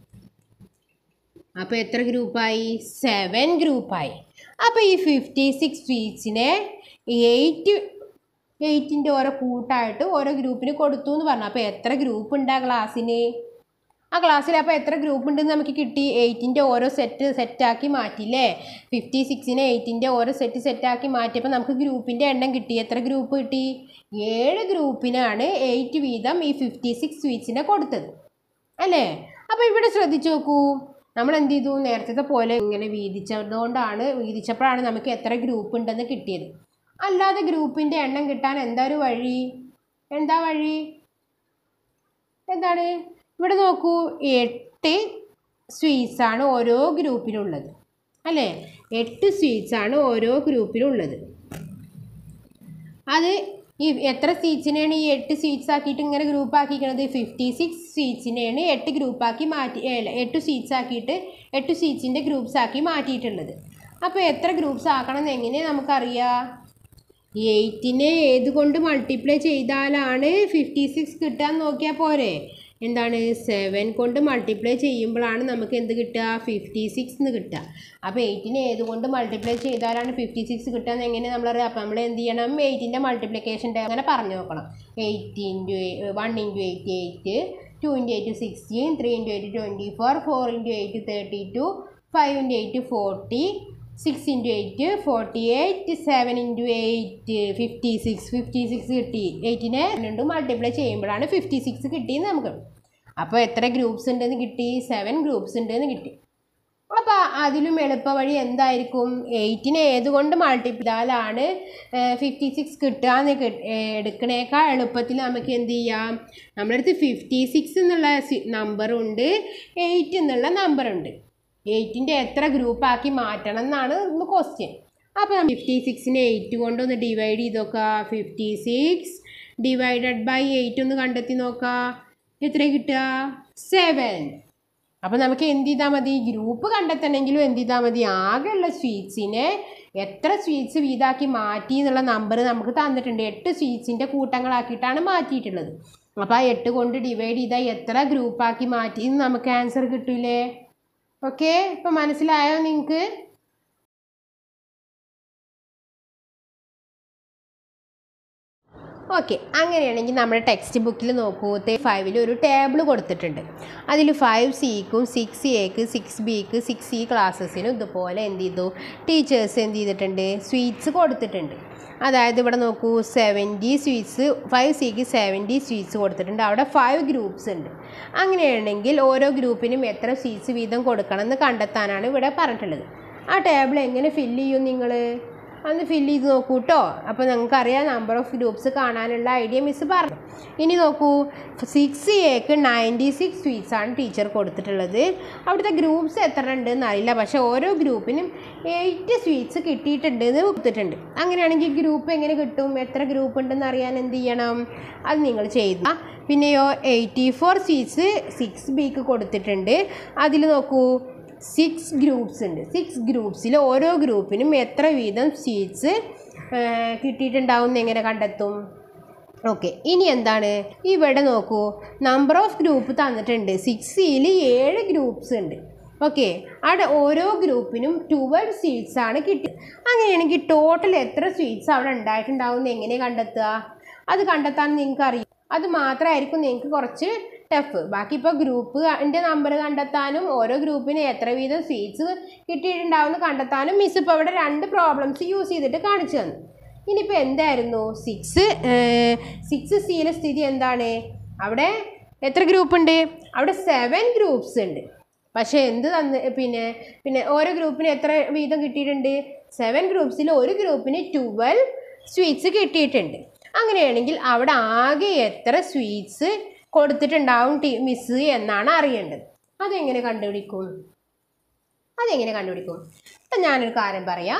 അപ്പോൾ എത്ര ഗ്രൂപ്പായി സെവൻ ഗ്രൂപ്പായി അപ്പോൾ ഈ ഫിഫ്റ്റി സിക്സ് സ്വീറ്റ്സിനെ എയ്റ്റ് എയ്റ്റിൻ്റെ ഓരോ കൂട്ടായിട്ട് ഓരോ ഗ്രൂപ്പിന് കൊടുത്തു എന്ന് പറഞ്ഞു അപ്പോൾ എത്ര ഗ്രൂപ്പ് ഉണ്ട് ആ ക്ലാസ്സിന് ആ ക്ലാസ്സിൽ അപ്പോൾ എത്ര ഗ്രൂപ്പ് ഉണ്ടെന്ന് നമുക്ക് കിട്ടി എയ്റ്റിൻ്റെ ഓരോ സെറ്റ് സെറ്റാക്കി മാറ്റില്ലേ ഫിഫ്റ്റി സിക്സിനെ എയ്റ്റിൻ്റെ ഓരോ സെറ്റ് സെറ്റാക്കി മാറ്റിയപ്പോൾ നമുക്ക് ഗ്രൂപ്പിൻ്റെ എണ്ണം കിട്ടി എത്ര ഗ്രൂപ്പ് കിട്ടി ഏഴ് ഗ്രൂപ്പിനാണ് എയ്റ്റ് വീതം ഈ ഫിഫ്റ്റി സിക്സ് സ്വീറ്റ്സിനെ കൊടുത്തത് അല്ലേ അപ്പോൾ ഇവിടെ ശ്രദ്ധിച്ചു നോക്കൂ നമ്മൾ എന്ത് ചെയ്തു നേരത്തെ പോലെ ഇങ്ങനെ വീതിച്ചതുകൊണ്ടാണ് വീതിച്ചപ്പോഴാണ് നമുക്ക് എത്ര ഗ്രൂപ്പ് ഉണ്ടെന്ന് കിട്ടിയത് അല്ലാതെ ഗ്രൂപ്പിൻ്റെ എണ്ണം കിട്ടാൻ എന്താ ഒരു വഴി എന്താ വഴി എന്താണ് ഇവിടെ നോക്കൂ എട്ട് സ്വീറ്റ്സ് ആണ് ഓരോ ഗ്രൂപ്പിലുള്ളത് അല്ലേ എട്ട് സ്വീറ്റ്സ് ആണ് ഓരോ ഗ്രൂപ്പിലുള്ളത് അത് ഈ എത്ര സ്വീറ്റ്സിനെയാണ് ഈ എട്ട് സ്വീറ്റ്സ് ആക്കിയിട്ട് ഇങ്ങനെ ഗ്രൂപ്പ് ആക്കിയിരിക്കുന്നത് ഫിഫ്റ്റി സിക്സ് സ്വീറ്റ്സിനെയാണ് എട്ട് ഗ്രൂപ്പാക്കി മാറ്റി ഏ, അല്ല എട്ട് സ്വീറ്റ്സ് ആക്കിയിട്ട് എട്ട് സ്വീറ്റ്സിൻ്റെ ഗ്രൂപ്പ്സ് ആക്കി മാറ്റിയിട്ടുള്ളത് അപ്പോൾ എത്ര ഗ്രൂപ്പ്സ് ആക്കണം എന്ന് എങ്ങനെയാണ് നമുക്കറിയാം എയ്റ്റിനെ ഏത് കൊണ്ട് മൾട്ടിപ്ലൈ ചെയ്താലാണ് ഫിഫ്റ്റി സിക്സ് കിട്ടാൻ നോക്കിയാൽ പോരെ എന്താണ് സെവൻ കൊണ്ട് മൾട്ടിപ്ലൈ ചെയ്യുമ്പോഴാണ് നമുക്ക് എന്ത് കിട്ടുക ഫിഫ്റ്റി സിക്സ് എന്ന് കിട്ടുക അപ്പോൾ എയ്റ്റിനെ ഏത് കൊണ്ട് മൾട്ടിപ്ലൈ ചെയ്താലാണ് ഫിഫ്റ്റി സിക്സ് കിട്ടുക എന്ന് എങ്ങനെ നമ്മൾ അറിയാം അപ്പോൾ നമ്മൾ എന്ത് ചെയ്യണം എയ്റ്റിൻ്റെ മൾട്ടിപ്ലിക്കേഷൻ്റെ അങ്ങനെ പറഞ്ഞു നോക്കണം eight into one into eight eight two into eight sixteen three into eight twenty four four into eight thirty two five into eight forty six into eight forty eight seven into eight fifty six fifty six കിട്ടി എയ്റ്റിനെ രണ്ട് multiply ചെയ്യുമ്പോഴാണ് fifty six കിട്ടിയെന്ന് നമുക്ക് അപ്പോൾ എത്ര groups ഉണ്ടെന്ന് കിട്ടി സെവൻ ഗ്രൂപ്പ്സ് ഉണ്ടെന്ന് കിട്ടി അപ്പോൾ അതിലും എളുപ്പ വഴി എന്തായിരിക്കും എയ്റ്റിനെ ഏതുകൊണ്ട് മൾട്ടിപ്ലൈ ചെയ്താലാണ് ഫിഫ്റ്റി സിക്സ് കിട്ടുക എന്ന് എടുക്കണേക്കാൾ എളുപ്പത്തിൽ നമുക്ക് എന്ത് ചെയ്യാം നമ്മുടെ അടുത്ത് ഫിഫ്റ്റി സിക്സ് എന്നുള്ള നമ്പറുണ്ട് എയ്റ്റ് എന്നുള്ള നമ്പറുണ്ട് എയ്റ്റിൻ്റെ എത്ര ഗ്രൂപ്പാക്കി മാറ്റണം എന്നാണ് ഒന്ന് ക്വസ്റ്റ്യൻ അപ്പോൾ ഫിഫ്റ്റി സിക്സിനെ എയ്റ്റ് കൊണ്ടൊന്ന് ഡിവൈഡ് ചെയ്ത് നോക്കുക fifty six divided by eight ഒന്ന് കണ്ടെത്തി നോക്കുക എത്ര കിട്ടുക സെവൻ അപ്പോൾ നമുക്ക് എന്ത് ചെയ്താൽ മതി ഗ്രൂപ്പ് കണ്ടെത്തണമെങ്കിലും എന്ത് ചെയ്താൽ മതി ആകെയുള്ള സ്വീറ്റ്സിനെ എത്ര സ്വീറ്റ്സ് വീതാക്കി മാറ്റി എന്നുള്ള നമ്പർ നമുക്ക് തന്നിട്ടുണ്ട് എട്ട് സ്വീറ്റ്സിൻ്റെ കൂട്ടങ്ങളാക്കിയിട്ടാണ് മാറ്റിയിട്ടുള്ളത് അപ്പോൾ ആ എട്ട് കൊണ്ട് ഡിവൈഡ് ചെയ്താൽ എത്ര ഗ്രൂപ്പാക്കി മാറ്റി എന്ന് നമുക്ക് ആൻസർ കിട്ടൂലേ ഓക്കെ ഇപ്പം മനസ്സിലായോ നിങ്ങൾക്ക് ഓക്കെ അങ്ങനെയാണെങ്കിൽ നമ്മുടെ ടെക്സ്റ്റ് ബുക്കിൽ നോക്കൂ ഫൈവിൽ ഒരു ടേബിൾ കൊടുത്തിട്ടുണ്ട് അതിൽ ഫൈവ് സിക്കും സിക്സ് എക്ക് സിക്സ് ബിക്ക് സിക്സ് സി ക്ലാസ്സസിനും ഇതുപോലെ എന്ത് ചെയ്തു ടീച്ചേഴ്സ് എന്ത് ചെയ്തിട്ടുണ്ട് സ്വീറ്റ്സ് കൊടുത്തിട്ടുണ്ട് അതായത് ഇവിടെ നോക്കൂ സെവൻറ്റി സ്വീറ്റ്സ് ഫൈവ് സിക്ക് സെവൻറ്റി സ്വീറ്റ്സ് കൊടുത്തിട്ടുണ്ട് അവിടെ ഫൈവ് ഗ്രൂപ്പ്സ് ഉണ്ട് അങ്ങനെയാണെങ്കിൽ ഓരോ ഗ്രൂപ്പിനും എത്ര സ്വീറ്റ്സ് വീതം കൊടുക്കണം എന്ന് കണ്ടെത്താനാണ് ഇവിടെ പറഞ്ഞിട്ടുള്ളത് ആ ടേബിൾ എങ്ങനെ ഫില്ല് ചെയ്യും നിങ്ങൾ അന്ന് ഫില്ല് ചെയ്ത് നോക്കൂ കേട്ടോ അപ്പോൾ നിങ്ങൾക്കറിയാം നമ്പർ ഓഫ് ഗ്രൂപ്പ്സ് കാണാനുള്ള ഐഡിയ മിസ് പറഞ്ഞു ഇനി നോക്കൂ സിക്സ് എക്ക് നയൻറ്റി സിക്സ് സ്വീറ്റ്സ് ആണ് ടീച്ചർ കൊടുത്തിട്ടുള്ളത് അവിടുത്തെ ഗ്രൂപ്പ്സ് എത്ര ഉണ്ടെന്ന് അറിയില്ല പക്ഷേ ഓരോ ഗ്രൂപ്പിനും എയ്റ്റ് സ്വീറ്റ്സ് കിട്ടിയിട്ടുണ്ട് എന്ന് കൊടുത്തിട്ടുണ്ട് അങ്ങനെയാണെങ്കിൽ ഗ്രൂപ്പ് എങ്ങനെ കിട്ടും എത്ര ഗ്രൂപ്പ് ഉണ്ടെന്ന് അറിയാൻ എന്ത് ചെയ്യണം അത് നിങ്ങൾ ചെയ്തു പിന്നെയോ എയ്റ്റി ഫോർ സ്വീറ്റ്സ് സിക്സ് ബിക്ക് കൊടുത്തിട്ടുണ്ട് അതിൽ നോക്കൂ സിക്സ് ഗ്രൂപ്പ്സ് ഉണ്ട് സിക്സ് ഗ്രൂപ്പ്സിൽ ഓരോ ഗ്രൂപ്പിനും എത്ര വീതം സീറ്റ്സ് കിട്ടിയിട്ടുണ്ടാവും എന്ന് എങ്ങനെ കണ്ടെത്തും ഓക്കെ ഇനി എന്താണ് ഇവിടെ നോക്കൂ നമ്പർ ഓഫ് ഗ്രൂപ്പ് തന്നിട്ടുണ്ട് സിക്സിൽ ഏഴ് ഗ്രൂപ്പ്സ് ഉണ്ട് ഓക്കെ അവിടെ ഓരോ ഗ്രൂപ്പിനും ട്വൽവ് സീറ്റ്സ് ആണ് കിട്ടി അങ്ങനെയാണെങ്കിൽ ടോട്ടൽ എത്ര സ്വീറ്റ്സ് അവിടെ ഉണ്ടായിട്ടുണ്ടാവും എന്ന് എങ്ങനെ കണ്ടെത്തുക അത് കണ്ടെത്താൻ നിങ്ങൾക്ക് അറിയാം അത് മാത്രമായിരിക്കും നിങ്ങൾക്ക് കുറച്ച് ടഫ് ബാക്കി ഇപ്പോൾ ഗ്രൂപ്പ് എൻ്റെ നമ്പർ കണ്ടെത്താനും ഓരോ ഗ്രൂപ്പിന് എത്ര വീതം സ്വീറ്റ്സ് കിട്ടിയിട്ടുണ്ടാവുമെന്ന് കണ്ടെത്താനും മിസ് ഇപ്പോൾ ഇവിടെ രണ്ട് പ്രോബ്ലംസ് യൂസ് ചെയ്തിട്ട് കാണിച്ചു തന്നു ഇനിയിപ്പോൾ എന്തായിരുന്നു സിക്സ് സിക്സ് സിയിലെ സ്ഥിതി എന്താണ് അവിടെ എത്ര ഗ്രൂപ്പ് ഉണ്ട് അവിടെ സെവൻ ഗ്രൂപ്പ്സ് ഉണ്ട് പക്ഷേ എന്ത് തന്ന് പിന്നെ പിന്നെ ഓരോ ഗ്രൂപ്പിന് എത്ര വീതം കിട്ടിയിട്ടുണ്ട് സെവൻ ഗ്രൂപ്പ്സിൽ ഒരു ഗ്രൂപ്പിന് ട്വൽവ് സ്വീറ്റ്സ് കിട്ടിയിട്ടുണ്ട് അങ്ങനെയാണെങ്കിൽ അവിടെ ആകെ എത്ര സ്വീറ്റ്സ് കൊടുത്തിട്ടുണ്ടാവും ടീ മിസ് എന്നാണ് അറിയേണ്ടത് അതെങ്ങനെ കണ്ടുപിടിക്കും അതെങ്ങനെ കണ്ടുപിടിക്കും അപ്പം ഞാനൊരു കാര്യം പറയാം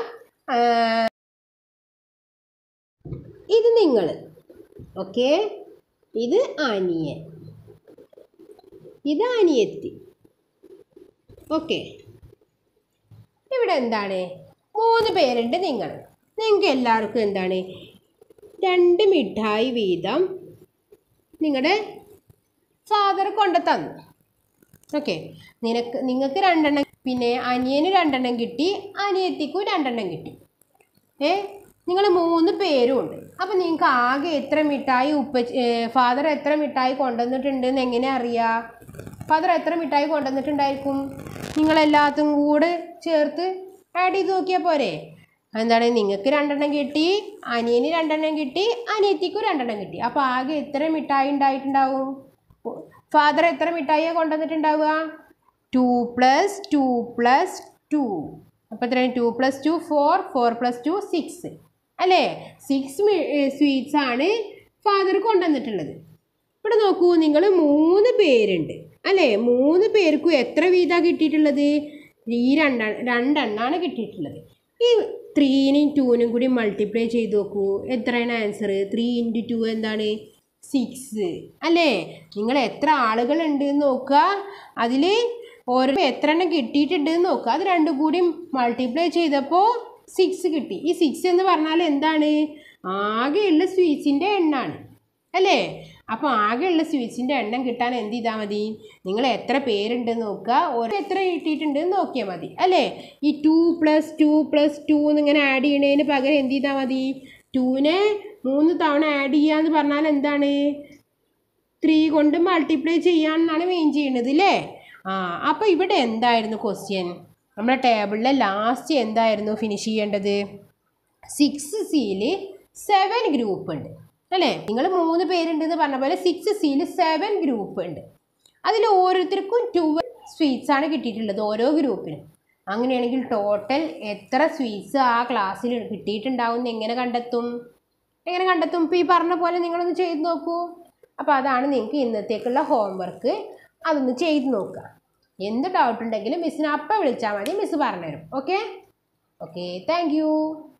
ഇത് നിങ്ങൾ ഓക്കെ ഇത് അനിയൻ ഇത് അനിയത്തി ഓക്കെ ഇവിടെ എന്താണ് മൂന്ന് പേരുണ്ട് നിങ്ങൾ നിങ്ങൾക്ക് എല്ലാവർക്കും എന്താണ് രണ്ട് മിഠായി വീതം നിങ്ങളുടെ ഫാദർ കൊണ്ട് തന്നു ഓക്കെ നിനക്ക് നിങ്ങൾക്ക് രണ്ടെണ്ണം പിന്നെ അനിയന് രണ്ടെണ്ണം കിട്ടി അനിയത്തിക്കും രണ്ടെണ്ണം കിട്ടി ഏ നിങ്ങൾ മൂന്ന് പേരും ഉണ്ട് അപ്പം നിങ്ങൾക്ക് ആകെ എത്ര മിഠായി ഉപ്പ ഫാദർ എത്ര മിഠായി കൊണ്ടുവന്നിട്ടുണ്ടെന്ന് എങ്ങനെ അറിയാം ഫാദർ എത്ര മിഠായി കൊണ്ടുവന്നിട്ടുണ്ടായിരിക്കും നിങ്ങളെല്ലാത്തും കൂടെ ചേർത്ത് ആഡ് ചെയ്ത് നോക്കിയാൽ പോരെ എന്താണ് നിങ്ങൾക്ക് രണ്ടെണ്ണം കിട്ടി അനിയന് രണ്ടെണ്ണം കിട്ടി അനിയത്തിക്കും രണ്ടെണ്ണം കിട്ടി അപ്പോൾ ആകെ എത്ര മിഠായി ഉണ്ടായിട്ടുണ്ടാവും ഫാദർ എത്ര മിഠായിയാണ് കൊണ്ടുവന്നിട്ടുണ്ടാവുക two plus two plus two അപ്പോൾ എത്രയാണ് two plus two four four plus two six അല്ലേ സിക്സ് സ്വീറ്റ്സ് ആണ് ഫാദർ കൊണ്ടുവന്നിട്ടുള്ളത് ഇവിടെ നോക്കൂ നിങ്ങൾ മൂന്ന് പേരുണ്ട് അല്ലേ മൂന്ന് പേർക്കും എത്ര വീതമാണ് കിട്ടിയിട്ടുള്ളത് ഈ രണ്ട രണ്ടെണ്ണമാണ് കിട്ടിയിട്ടുള്ളത് ഈ ത്രീനും ടൂനും കൂടി മൾട്ടിപ്ലൈ ചെയ്ത് നോക്കൂ എത്രയാണ് ആൻസർ ത്രീ ഇൻറ്റു ടു എന്താണ് സിക്സ് അല്ലേ നിങ്ങൾ എത്ര ആളുകളുണ്ട് എന്ന് നോക്കുക അതിൽ ഓരോ എത്ര എണ്ണം കിട്ടിയിട്ടുണ്ട് എന്ന് നോക്കുക അത് രണ്ടും കൂടി മൾട്ടിപ്ലൈ ചെയ്തപ്പോൾ സിക്സ് കിട്ടി ഈ സിക്സ് എന്ന് പറഞ്ഞാൽ എന്താണ് ആകെയുള്ള സ്വീറ്റ്സിൻ്റെ എണ്ണാണ് അല്ലേ അപ്പോൾ ആകെയുള്ള സ്വീറ്റ്സിൻ്റെ എണ്ണം കിട്ടാൻ എന്ത് ചെയ്താൽ മതി നിങ്ങൾ എത്ര പേരുണ്ടെന്ന് നോക്കുക ഓരോ എത്ര കിട്ടിയിട്ടുണ്ട് എന്ന് നോക്കിയാൽ മതി അല്ലേ ഈ two plus two plus two എന്നിങ്ങനെ ആഡ് ചെയ്യണതിന് പകരം എന്ത് ചെയ്താൽ മതി ടൂവിനെ മൂന്ന് തവണ ആഡ് ചെയ്യുക എന്ന് പറഞ്ഞാൽ എന്താണ് ത്രീ കൊണ്ട് മൾട്ടിപ്ലൈ ചെയ്യാമെന്നാണ് മെയിൻ ചെയ്യണത് അല്ലേ ആ അപ്പോൾ ഇവിടെ എന്തായിരുന്നു ക്വസ്റ്റ്യൻ നമ്മുടെ ടേബിളിലെ ലാസ്റ്റ് എന്തായിരുന്നു ഫിനിഷ് ചെയ്യേണ്ടത് സിക്സ് സിയിൽ സെവൻ ഗ്രൂപ്പ് ഉണ്ട് അല്ലേ നിങ്ങൾ മൂന്ന് പേരുണ്ടെന്ന് പറഞ്ഞ പോലെ സിക്സ് സിയിൽ സെവൻ ഗ്രൂപ്പ് ഉണ്ട് അതിൽ ഓരോരുത്തർക്കും ട്വൽവ് സ്വീറ്റ്സ് ആണ് കിട്ടിയിട്ടുള്ളത് ഓരോ ഗ്രൂപ്പിനും അങ്ങനെയാണെങ്കിൽ ടോട്ടൽ എത്ര സ്വീറ്റ്സ് ആ ക്ലാസ്സിൽ കിട്ടിയിട്ടുണ്ടാവും എന്ന് എങ്ങനെ കണ്ടെത്തും എങ്ങനെ കണ്ടെത്തും ഇപ്പോൾ ഈ പറഞ്ഞ പോലെ നിങ്ങളൊന്ന് ചെയ്ത് നോക്കൂ അപ്പോൾ അതാണ് നിങ്ങൾക്ക് ഇന്നത്തേക്കുള്ള ഹോംവർക്ക് അതൊന്ന് ചെയ്ത് നോക്കുക എന്ത് ഡൗട്ട് ഉണ്ടെങ്കിലും മിസ്സിനെ അപ്പം വിളിച്ചാൽ മതി മിസ് പറഞ്ഞുതരും ഓക്കെ ഓക്കെ താങ്ക് യു